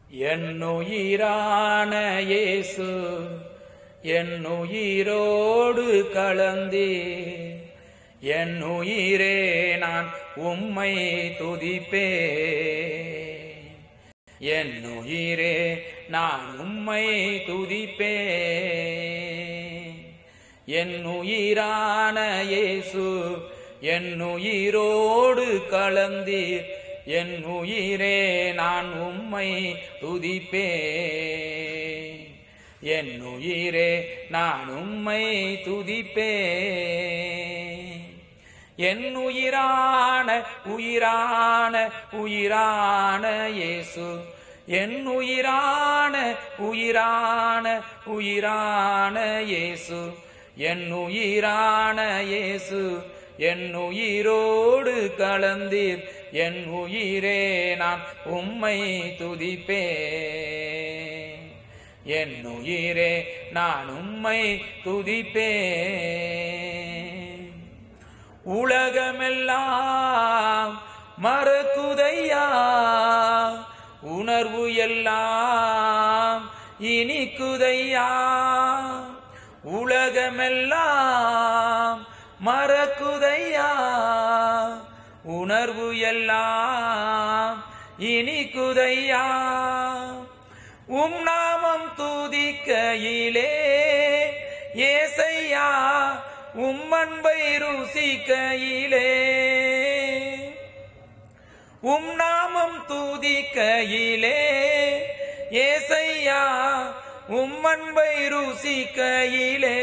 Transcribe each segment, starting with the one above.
என்னுயிரான இயேசு என்னுயிரோடு கலந்தே என்னுயிரே நான் உம்மை துதிப்பே என்னுயிரே நான் உம்மை துதிப்பே என்னுயிரான இயேசு என்னுயிரோடு கலந்தீர் என் உயிரே நான் உம்மை துதிப்பே என் உயிரே நான் உம்மை துதிப்பே என் உயிரான உயிரான உயிரான இயேசு என் உயிரான உயிரான உயிரான இயேசு என் உயிரான இயேசு என் உயிரோடு கலந்தீர் என் உயிரே நான் உம்மை துதிப்பே என் உயிரே நான் உம்மை துதிப்பே உலகமெல்லாம் மறக்குதையா உணர்வு எல்லாம் இனிக்குதையா உலகமெல்லாம் மறக்குதையா உணர்வு எல்லாம் இனிக்குதையா உம் நாமம் துதிக்கையிலே ஏசையா உம் அன்பை ருசிக்கையிலே உம் நாமம் துதிக்கையிலே ஏசையா உம் அன்பை ருசிக்கையிலே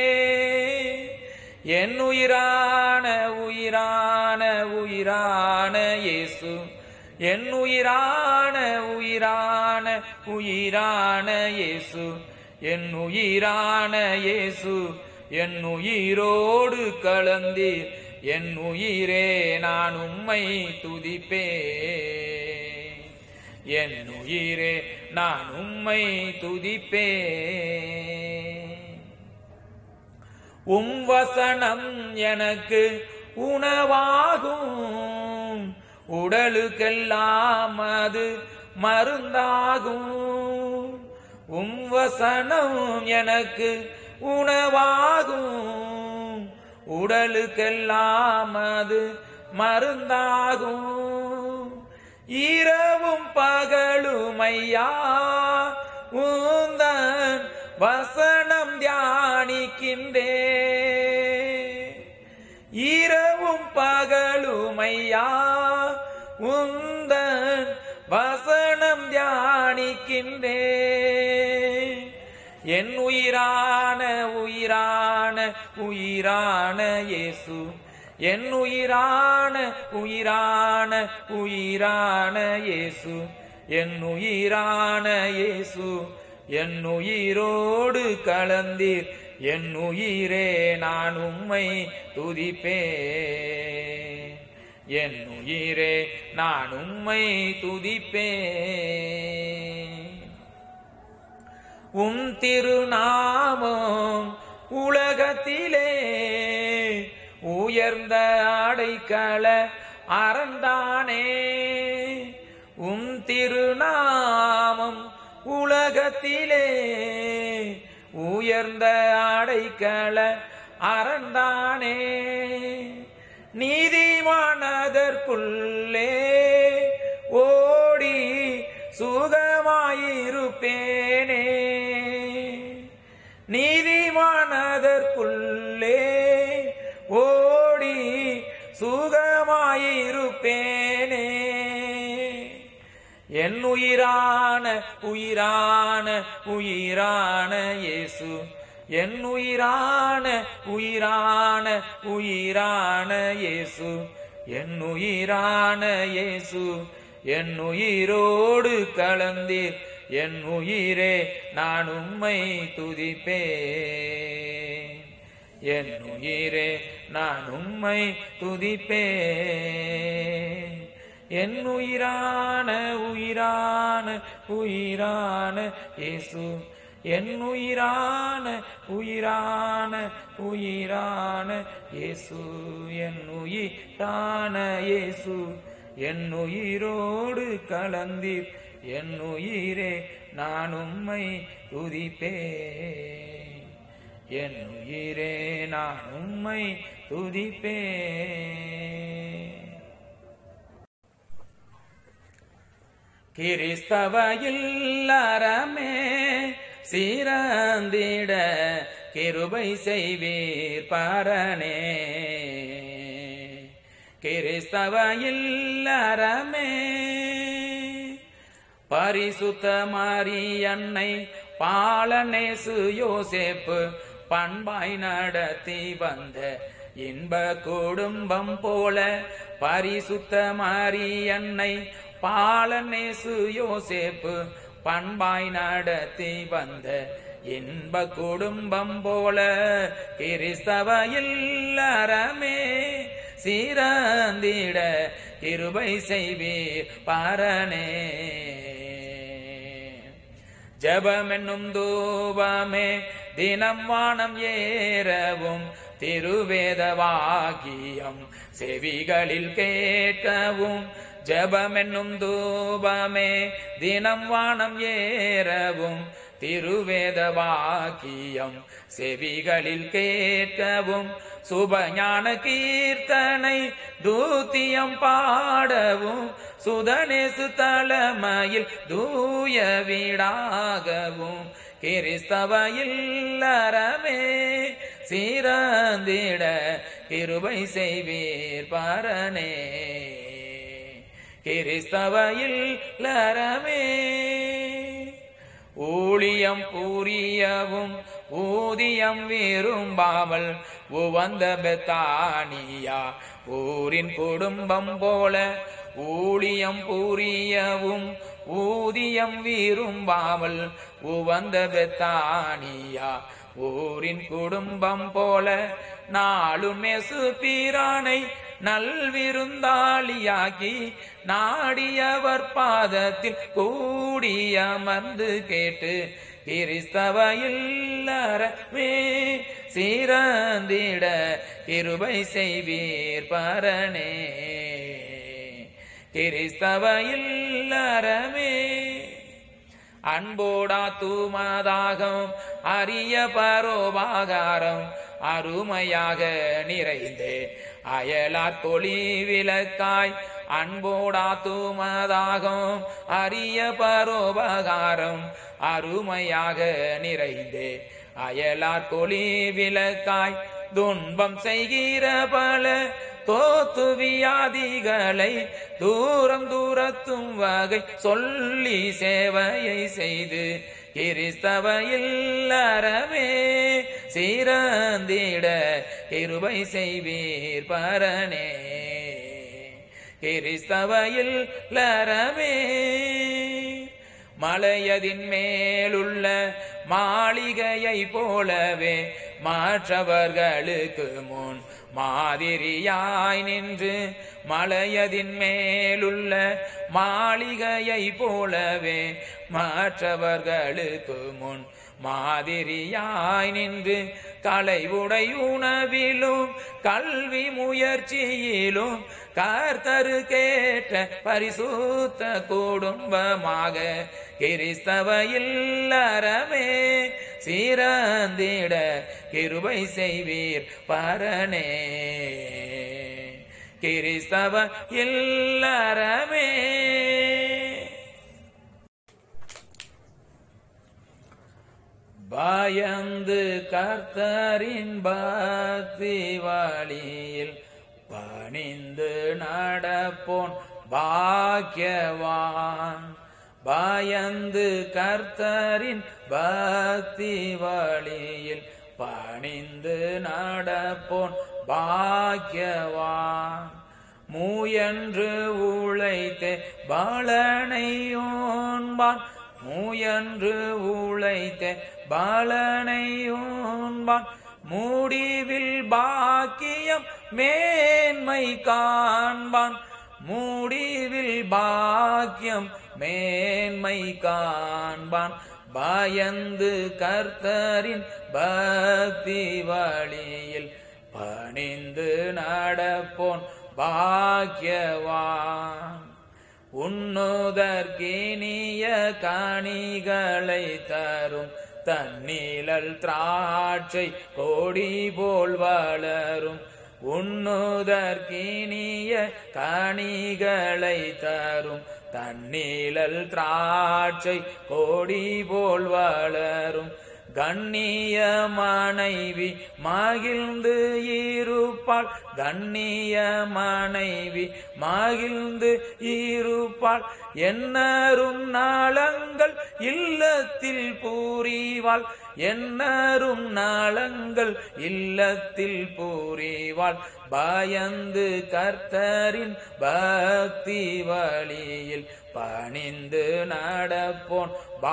என் உயிரான உயிரான உயிரான இயேசு என் உயிரான உயிரான உயிரான இயேசு என் உயிரான இயேசு என் உயிரோடு கலந்தீர் என் உயிரே நான் உம்மை துதிப்பே என் உயிரே நான் உம்மை துதிப்பே உம் வசனம் எனக்கு உணவாகும் உடலுக்கெல்லாம் அது மருந்தாகும் உம் வசனம் எனக்கு உணவாகும் உடலுக்கெல்லாம் அது மருந்தாகும் இரவும் பகலுமையா உந்தன் வசனம் தியானிக்கின்றே இரவும் பகலுமையா உந்தன் வசனம் தியானிக்கின்றே என் உயிரான உயிரான உயிரான இயேசு என் உயிரான உயிரான உயிரான இயேசு என் உயிரான இயேசு என் உயிரோடு கலந்தீர் என் உயிரே நான் உம்மை துதிப்பே என் உயிரே நான் உம்மை துதிப்பே உம் திருநாமம் உலகத்திலே உயர்ந்த அடைக்கல அறந்தானே உம் திருநாமம் உலகத்திலே உயர்ந்த அடைக்கல அறந்தானே நீதிமானதற்குள்ளே ஓடி சுகமாயிருப்பேனே நீதிமானதற்குள்ளே ஓடி சுகமாயிருப்பேனே என் உயிரான உயிரான உயிரான இயேசு என் உயிரான உயிரான உயிரான இயேசு என் உயிரான இயேசு என் உயிரோடு கலந்தீர் என் உயிரே நான் உம்மை துதிப்பே என் உயிரே நான் உம்மை துதிப்பே என் உயிரான உயிரான உயிரான இயேசு என் உயிரான உயிரான உயிரான இயேசு என் உயிரான இயேசு என் உயிரோடு கலந்தீர் என் உயிரே நான் உம்மை துதிப்பேன் என் உயிரே நான் உம்மை துதிப்பேன் கிறிஸ்தவ இல்லறமே சீரந்திட கிருபை செய்வீர் பரனே கிறிஸ்தவ இல்லறமே பரிசுத்த மாரியன்னை பாலனேசு யோசேப்பு பண்பாய் நடத்தி வந்த இன்ப குடும்பம் போல பரிசுத்த மாரியன்னை பாலனேசு யோசேப்பு பண்பாய் நடத்தி வந்த இன்ப குடும்பம் போல கிறிஸ்தவ இல்லறமே சீரந்திட கிருபை செய்வீர் பரனே ஜபமென்னும் தூபமே தினம் வானம் ஏறவும் திருவேத வாக்கியம் செவிகளில் கேட்கவும் ஜபமென்னும் தூபமே தினம் வானம் ஏறவும் திருவேத வாக்கியம் செவிகளில் கேட்கவும் சுபஞான கீர்த்தனை தூத்தியம் பாடவும் சுதனேசு தலைமையில் தூய வீடாகவும் கிறிஸ்தவ இல்லறமே சீரந்திட கிருபை செய்வீர் பரனே கிறிஸ்தவ இல்லறமே ஊழியம் புரியவும் ஊதியம் விரும்பாமல் உவந்த பெத்தானியா ஊரின் குடும்பம் போல ஊழியம் புரியவும் ஊதியம் விரும்பாமல் உவந்த பெத்தானியா ஊரின் குடும்பம் போல நாளும் மெசு பீரானை நல்விருந்தாளியாக்கி நாடியவர் பாதத்தில் கூடியமர்ந்து கேட்டு கிறிஸ்தவ இல்லறமே சீரந்திட கிருபை செய்வீர் பரனே கிறிஸ்தவ இல்லறமே அன்போடா தூமதாகம் அரிய பரோபாகாரம் அருமையாக நிறைந்தே அயலார் தொழி விளக்காய் அன்போடா தூமதாகம் அரிய பரோபகாரம் அருமையாக நிறைந்தே அயலார் தொழி விளக்காய் துன்பம் செய்கிற பல தோத்து வியாதிகளை தூரம் தூரத்தும் வகை சொல்லி சேவையை செய்து கிறிஸ்தவ இல்லறமே சீரந்திட கிருபை செய்வீர் பரனே கிறிஸ்தவ இல்லறமே மலையதின் மேலுள்ள மாளிகையை போலவே மற்றவர்களுக்கு முன் மாதிரியாய் நின்று மலையதின் மேலுள்ள மாளிகையை போலவே மற்றவர்களுக்கு முன் மாதிரியாய் நின்று கலை உடை உணவிலும் கல்வி முயற்சியிலும் கர்த்தரு கேட்ட பரிசுத்த குடும்பமாக கிறிஸ்தவ இல்லறமே சீரந்திட கிருபை செய்வீர் பரனே கிறிஸ்தவ இல்லறமே பயந்து கர்த்தரின் பக்தி வழியில் பணிந்து நடப்போன் பாக்கியவான் பயந்து கர்த்தரின் பக்தி வழியில் பணிந்து நடப்போன் பாக்கியவான் மூயன்று உழைத்தே பலனையோன்பான் மூயன்று உழைத்தே பலனையோன்பான் முடிவில் பாக்கியம் மேன்மை காண்பான் முடிவில் பாக்கியம் மேன்மை காண்பான் பயந்து கர்த்தரின் பக்தி வழியில் பணிந்து நடப்போன் பாக்கியவான் உண்ணுதற்கினிய கனிகளை தரும் தன்னிழல் திராட்சை கோடி போல் வளரும் உண்ணுதற்கினிய கனிகளை தரும் தன்னிழல் திராட்சை கோடி போல் வளரும் கண்ணிய மனைவி மகிழ்ந்து இருப்பாள் கண்ணிய மனைவி மகிழ்ந்து இருப்பாள் என்னரும் நலங்கள் இல்லத்தில் பூரிவாள் என்னரும் நலங்கள் இல்லத்தில் பூரிவாள் பயந்து கர்த்தரின் பக்தி வழியில் பணிந்து நடப்போன்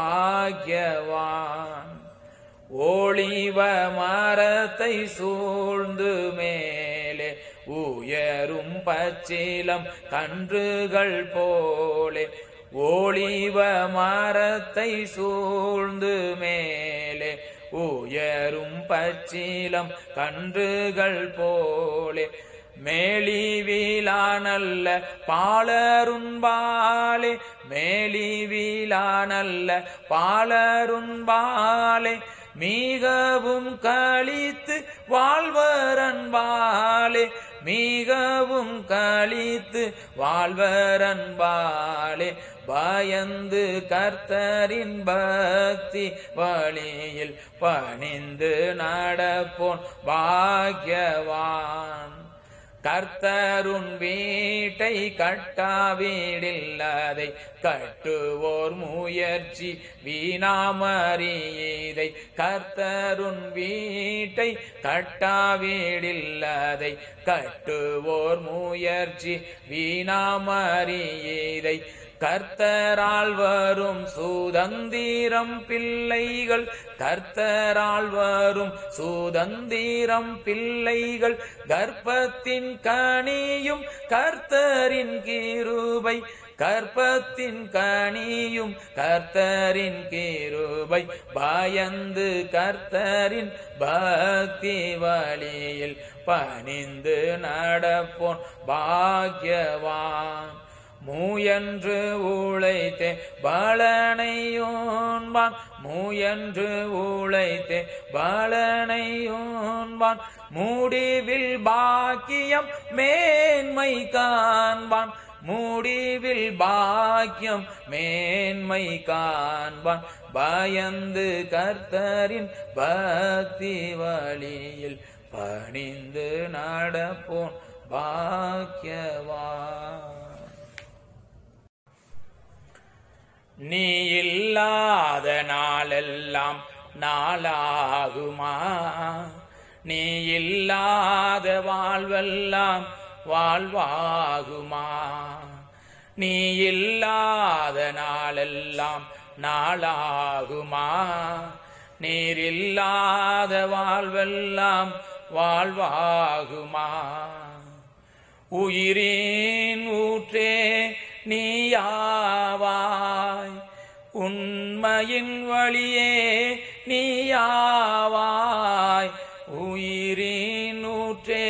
பாக்யவான் ஒளிவ மரத்தை சூழ்ந்து மேலே உயரும் பச்சிலம் கன்றுகள் போலே ஒளிவ மரத்தை சூழ்ந்து மேலே உயரும் பச்சிலம் கன்றுகள் போலே மேலிவிலானல்ல பாலருண்பாலே மேலிவிலானல்ல பாலருண்பாலே மிகவும் கழித்து வாழ்வரன்பாலே மிகவும் கழித்து வாழ்வரன்பாலே பயந்து கர்த்தரின் பக்தி வழியில் பணிந்து நடப்போன் பாக்யவான் கர்த்தருன் வீட்டை கட்டாவிடில்லதை கட்டுவோர் முயற்சி வீணாமறியதை கர்த்தருன் வீட்டை கட்டாவிடில்லதை கட்டுவோர் முயற்சி வீணாமறியதை கர்த்தரால் வரும் சுதந்திரம் பிள்ளைகள் கர்த்தரால் வரும் சுதந்திரம் பிள்ளைகள் கர்ப்பத்தின் கனியும் கர்த்தரின் கிருபை கற்பத்தின் கனியும் கர்த்தரின் கிருபை பயந்து கர்த்தரின் பக்தி வழியில் பணிந்து நடப்போன் பாக்யவான் மூயன்று உழைத்தே பலனையோன்பான் மூயன்று உழைத்தே பலனையோன்பான் முடிவில் பாக்கியம் மேன்மை காண்பான் முடிவில் பாக்கியம் மேன்மை காண்பான் பயந்து கர்த்தரின் பக்தி வழியில் பணிந்து நடப்போன் பாக்கியவான் நீ இல்லாத நாளெல்லாம் நாளாகுமா நீ இல்லாத வாழ்வெல்லாம் வாழ்வாகுமா நீ இல்லாத நாளெல்லாம் நாளாகுமா நீர் இல்லாத வாழ்வெல்லாம் வாழ்வாகுமா உயிரின் ஊற்றே நீயாவாய் உண்மையின் வழியே நீயாவாய் உயிரின் ஊற்றே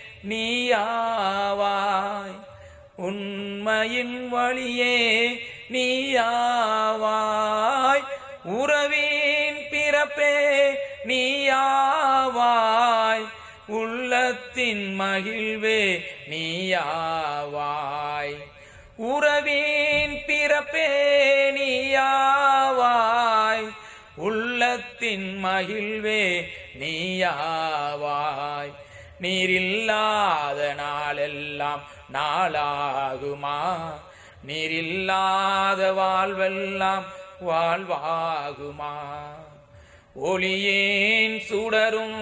நீயாவாய் உண்மையின் வழியே நீயாவாய் உறவின் பிறப்பே நீயாவாய் உள்ளத்தின் மகிழ்வே நீயாவாய் உறவின் பிறப்பே நீயாவாய் உள்ளத்தின் மகிழ்வே நீயாவாய் நீரில்லாத நாளெல்லாம் நாளாகுமா நீரில்லாத வாழ்வெல்லாம் வாழ்வாகுமா ஒளியேன் சுடரும்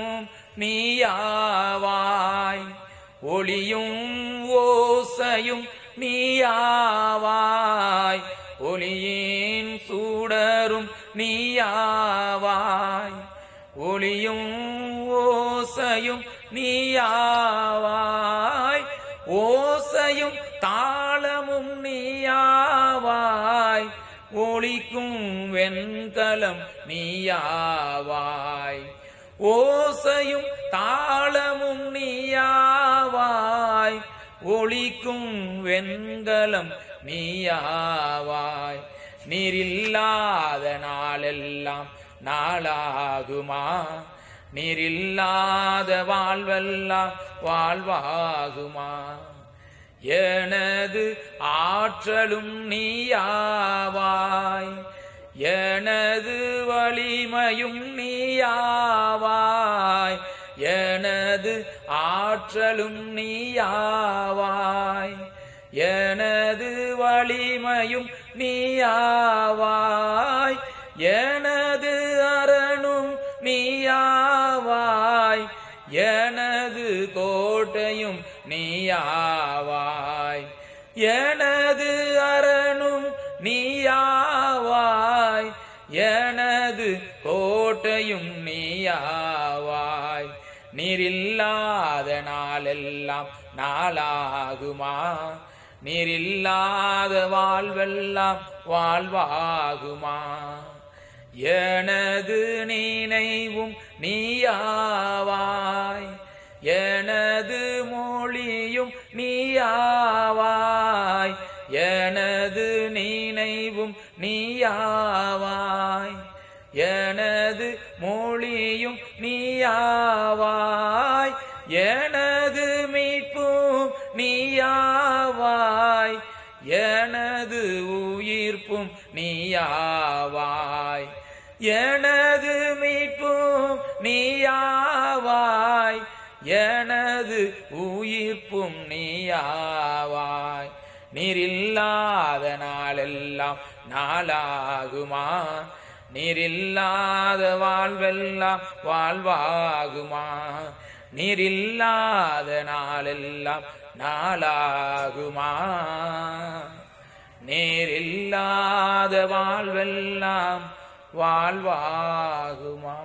நீயாவாய் ஒளியும் ஓசையும் நீயாவாய் ஒளியின் சூடரும் நீயாவாய் ஒளியும் ஓசையும் நீயாவாய் ஓசையும் தாளமும் நீயாவாய் ஒளிக்கும் வெண்கலம் நீயாவாய் ஓசையும் தாளமும் நீயாவாய் ஒளிக்கும் வெண்கலம் நீயாவாய் நீரில்லாத நாளெல்லாம் நாளாகுமா நீரில்லாத வாழ்வெல்லாம் வாழ்வாகுமா எனது ஆற்றலும் நீயாவாய் எனது வலிமையும் நீயாவாய் எனது ஆற்றலும் நீயாவாய் எனது வலிமையும் நீயாவாய் எனது அரணும் நீயாவாய் எனது கோட்டையும் நீயாவாய் எனது அரணும் நீயாவாய் எனது கோட்டையும் நீயாவாய் நீரில்லாத நாளெல்லாம் நாளாகுமா நீரில்லாத வாழ்வெல்லாம் வாழ்வாகுமா எனது நினைவும் நீயாவாய் எனது மொழியும் நீயாவாய் எனது நினைவும் நீயாவாய் எனது மொழியும் நீயாவாய் எனது மீட்பும் நீயாவாய் எனது உயிர்ப்பும் நீயாவாய் எனது மீட்பும் நீயாவாய் எனது உயிர்ப்பும் நீயாவாய் நீரில்லாத நாளெல்லாம் நாளாகுமா நீரில்லாத வாழ்வெல்லாம் வாழ்வாகுமா நீரில்லாத நாளெல்லாம் நாளாகுமா நேரில்லாத வாழ்வெல்லாம் வாழ்வாகுமா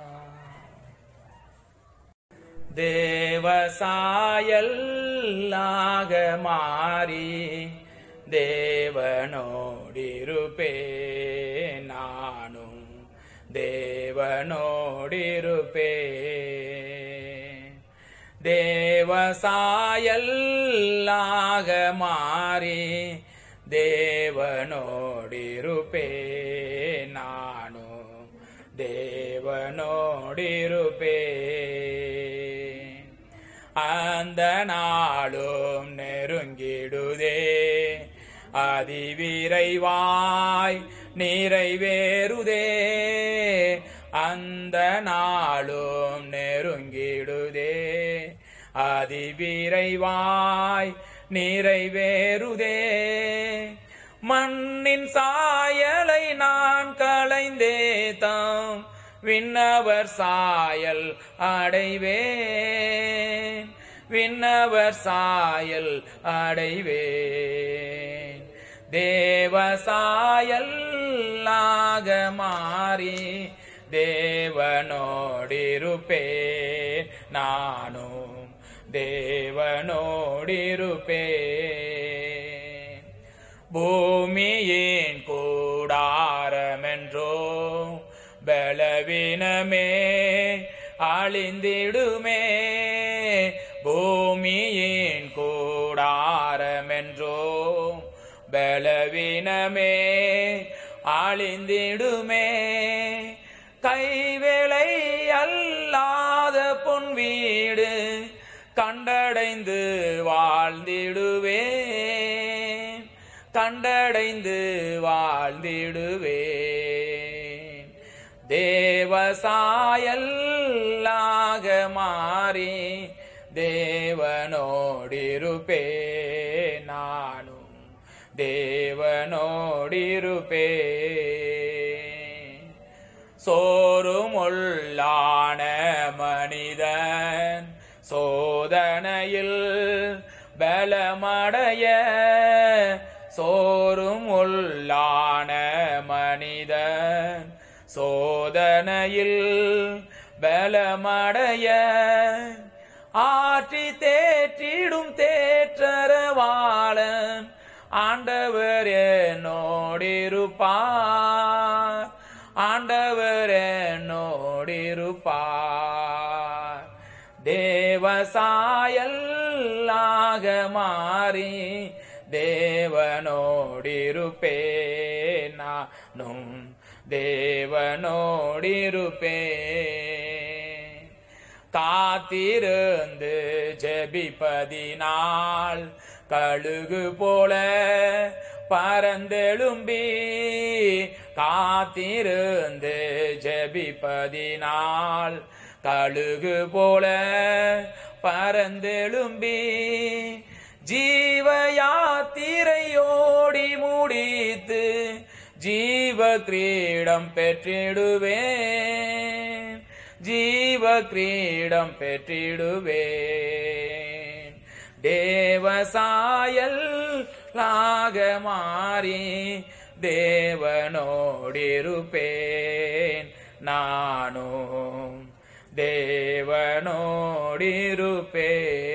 தேவசாயல்லாக மாறி தேவனோடிருப்பே நானும் தேவனோடிருப்பே தேவசாயல்லாக மாறி தேவனோடிருப்பே நானும் தேவனோடிருப்பே அந்த நாளும் நெருங்கிடுதே அதிவிரைவாய் நிறைவேறுதே அந்த நாளும் நெருங்கிடுதே அதிவிரைவாய் நிறைவேறுதே மண்ணின் சாயலை நான் களைந்தே தாம் விண்ணவர் சாயல் அடைவேன் விண்ணவர் சாயல் அடைவேன் தேவசாயல்லாக மாறி தேவனோடிருப்பேன் நானும் தேவனோடிருப்பேன் பூமியின் கூடாரமென்றோ பலவீனமே அழிந்திடுமே பூமியின் கூடாரமென்றோ பலவீனமே அழிந்திடுமே கைவேளை அல்லாத பொன் வீடு கண்டடைந்து வாழ்ந்திடுவேன் கண்டடைந்து வாழ்ந்திடுவேன் தேவசாயல்லாக மாறி தேவனோடிருப்பே நானும் தேவனோடிருப்பே சோறுமுள்ளான மனிதன் சோதனையில் பலமடைய சோறும் உள்ளான மனிதன் சோதனையில் பலமடைய ஆற்றி தேற்றிடும் தேற்றரவாளன் ஆண்டவர் என்னோடிருப்பார் ஆண்டவர் என்னோடிருப்பார் தேவசாயல்லாக மாறி தேவனோடிருப்பேன் நானும் தேவனோடிருப்பேன் காத்திருந்து ஜெபிப்பதினால் கழுகு போல பரந்தெழும்பி காத்திருந்து ஜெபிப்பதினால் கழுகு போல பரந்தெழும்பி ஜீவ யாத்திரையோடி முடித்து ஜீவ கிரீடம் பெற்றிடுவேன் ஜீவ கிரீடம் பெற்றிடுவேன் தேவசாயல் லாக மாறி தேவனோடிருப்பேன் நானும் தேவனோடிருப்பேன்